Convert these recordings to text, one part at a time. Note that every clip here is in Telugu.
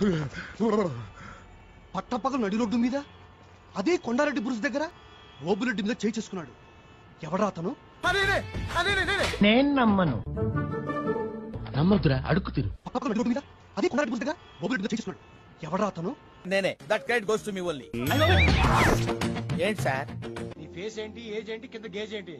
పట్టపగల నడి రోడ్డు మీద అదే కొండారెడ్డి బురుజు దగ్గర ఓబులెడ్డి మీద చేయి చేసుకున్నాడు ఎవడా అతను నేను నమ్మను నమ్మొద్దురా అడుగు తిరు పట్టపగల నడి రోడ్డు మీద అదే కొండారెడ్డి బురుజు దగ్గర ఓబులెడ్డి మీద చేయి చేసుకున్నాడు ఎవడా అతను నేనే that credit goes to me only ఏంటి సార్ నీ ఫేస్ ఏంటి ఏజ్ ఏంటి కింద గేజ్ ఏంటి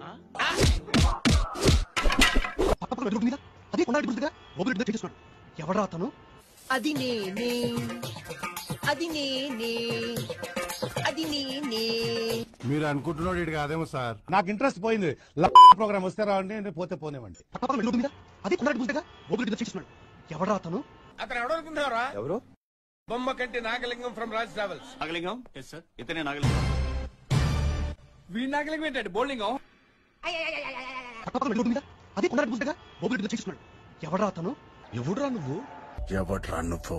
పట్టపగల నడి రోడ్డు మీద అదే కొండారెడ్డి బురుజు దగ్గర ఓబులెడ్డి మీద చేయి చేసుకున్నాడు ఎవడా అతను అది నేనే అది నేనే అది నేనే మీరు అనుకుంటున్నాడు ఇటు కాదేమో సార్ నాకు ఇంట్రెస్ట్ పోయింది ప్రోగ్రామ్ వస్తే రావండి పోతే పోనేవండి పట్టపగల నడి రోడ్డు మీద అదే కొండారెడ్డి బురుజు దగ్గర ఓబులెడ్డి మీద చేయి చేసుకున్నాడు ఎవడా అతను అతను ఎవడు అనుకుంటున్నారా ఎవరు బొమ్మ కంటి Nagalingam from Raj travels Nagalingam yes sir ఇతనే నాగలింగం వీడి నాగలింగం ఏంటండి బౌలింగం పట్టపగల నడి రోడ్డు మీద అదే కొండారెడ్డి బురుజు దగ్గర ఓబులెడ్డి మీద చేయి చేసుకున్నాడు ఎవడా అతను ఎవడురా నువ్వు ఎవట్రా నువ్వు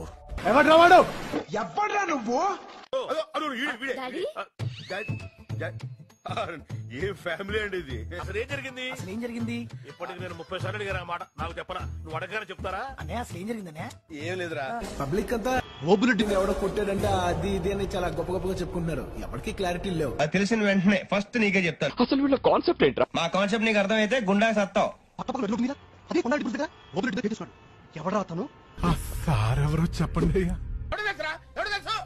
ఏ ఫ్యామిలీ అండి ఇది అసలు ఏం జరిగింది అసలు ఏం జరిగింది ఇప్పటికి నేను ముప్పై సార్లు అడిగాను ఆ మాట నాకు చెప్పరా నువ్వు అడగగానే చెప్తారా అన్నయ్య అసలు ఏం జరిగిందన్నయ్య ఏం లేదురా పబ్లిక్ అంతా ఓబులెడ్డి ఎవడో కొట్టాడంటే అది ఇది అని చాలా గొప్ప గొప్పగా చెప్పుకుంటున్నారు ఎవరికి క్లారిటీ లేవు అది తెలిసిన వెంటనే ఫస్ట్ నీకే చెప్తాను అసలు వీళ్ళ కాన్సెప్ట్ ఏంట్రా మా కాన్సెప్ట్ నీకు అర్థమైతే గుండా సత్తావు పట్టపగల నడి రోడ్డు మీద అదే కొండారెడ్డి బురుజు దగ్గర ఓబులెడ్డి మీద చేయి చేసుకున్నాడు ఎవడా అతను సార్ ఎవరో చెప్పండి అయ్యా ఎవడు తెలుసురా ఎవడు తెలుసు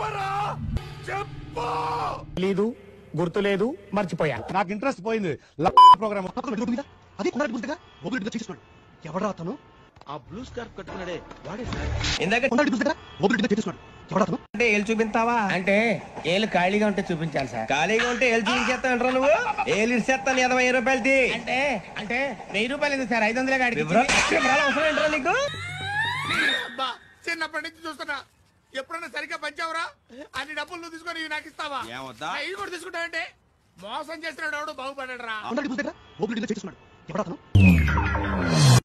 తెలీదు గుర్తు లేదు మర్చిపోయా నాకు ఇంట్రెస్ట్ పోయింది ప్రోగ్రామ్ పట్టపగల నడి రోడ్డు మీద అదే కొండారెడ్డి బురుజు దగ్గర ఓబులెడ్డి మీద చేయి చేసుకున్నాడు ఎవడా అతను ఆ బ్లూ స్కార్ఫ్ కట్టుకున్నాడే వాడే సార్ ఇందాక కొండారెడ్డి బురుజు దగ్గర ఓబులెడ్డి మీద చేయి చేసుకున్నాడు ఎవడా అతను అంటే ఏళ్ళు చూపిస్తావా అంటే ఏళ్ళు ఖాళీగా ఉంటే చూపించాలి సార్ ఖాళీగా ఉంటే ఏళ్ళు చూపించేస్తావు నువ్వు ఏళ్ళు ఇచ్చేస్తాను ఇరవై ఐదు రూపాయలు తీ అంటే అంటే వెయ్యి రూపాయలు ఎందుకు సార్ ఐదు వందలే కాడికి వివరాలు వివరాలు అవసరం ఏంట్రా నీకు అబ్బా చిన్నప్పటి నుంచి చూస్తున్నా ఎప్పుడన్నా సరిగ్గా పంచావురా అన్ని డబ్బులు నువ్వు తీసుకొని ఇవి నాకు ఇస్తావా ఏమొద్దా? ఆ, ఇవి కూడా తీసుకుంటావంటే మోసం చేస్తున్నాడు ఎవడు బాగుపడ్డాడు రా కొండారెడ్డి బురుజు దగ్గర ఓబులెడ్డి మీద చేయి చేసుకున్నాడు ఎవడా అతను